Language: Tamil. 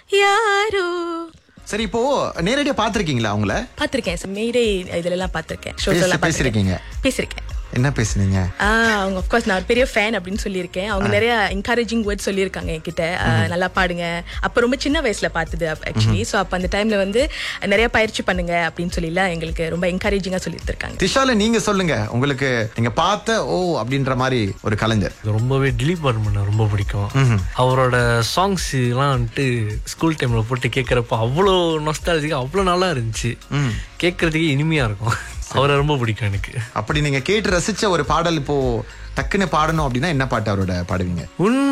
யாரோ சரி இப்போ நேரடியா பாத்திருக்கீங்களா அவங்கள பார்த்திருக்கேன் மேடை இதுல எல்லாம் பார்த்திருக்கேன் ஷோஸ் பேசி- எல்லாம் பேசியிருக்கீங்க? பார்த்திருக்கேன். பேசியிருக்கேன் என்ன பேசுனீங்க ஆ, அவங்க of course நான் ஒரு பெரிய ஃபேன் அப்படின்னு சொல்லியிருக்கேன் அவங்க நிறைய என்கரேஜிங் வேர்ட் சொல்லியிருக்காங்க என்கிட்ட ஆ, நல்லா பாடுங்க அப்போ ரொம்ப சின்ன வயசுல பார்த்தது ஆக்சுவலி ஸோ அப்போ அந்த டைம்ல வந்து நிறைய பயிற்சி பண்ணுங்க அப்படின்னு சொல்லிலாம் எங்களுக்கு ரொம்ப என்கரேஜிங்கா சொல்லி இருக்காங்க திஷால நீங்க சொல்லுங்க உங்களுக்கு நீங்க பார்த்த ஓ அப்படின்ற மாதிரி ஒரு கலைஞர் எனக்கு ரொம்பவே டிலீட் பண்ண ரொம்ப பிடிக்கும் அவரோட சாங்ஸ் எல்லாம் வந்துட்டு ஸ்கூல் டைம்ல போட்டு கேட்கறப்ப அவ்வளோ நொஸ்டாலஜிக்கா அவ்வளோ நல்லா இருந்துச்சு கேட்கறதுக்கே இனிமையா இருக்கும் அவரை ரொம்ப பிடிக்கும் எனக்கு அப்படி நீங்க கேட்டு ரசிச்ச ஒரு பாடல் இப்போ டக்குன்னு பாடணும் அப்படின்னா என்ன பாட்டு அவரோட பாடுவீங்க உன்